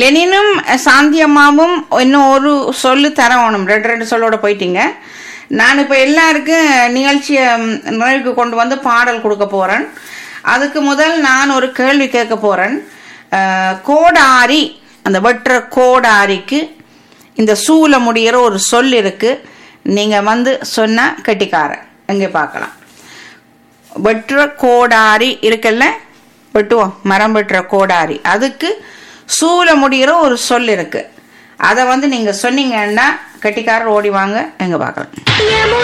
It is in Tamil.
லெனினும் சாந்தியம்மாவும் இன்னும் ஒரு சொல்லு தரணும் ரெண்டு ரெண்டு சொல்லோட போயிட்டீங்க நான் இப்போ எல்லாருக்கும் நிகழ்ச்சியை ம், நிறைவுக்கு கொண்டு வந்து பாடல் கொடுக்க போகிறேன் அதுக்கு முதல் நான் ஒரு கேள்வி கேட்க போகிறேன் கோடாரி அந்த வெட்டுற கோடாரிக்கு இந்த சூல முடிகிற ஒரு சொல் இருக்கு நீங்கள் வந்து சொன்னால் கெட்டிக்காரன் எங்கே பார்க்கலாம் வெட்டுற கோடாரி இருக்குல்ல வெட்டுவோம் மரம் வெட்டுற கோடாரி அதுக்கு சூல முடிகிற ஒரு சொல் இருக்கு அதை வந்து நீங்க சொன்னீங்கன்னா கட்டிக்காரர் ஓடி வாங்க எங்க பார்க்கலாம் யமுனை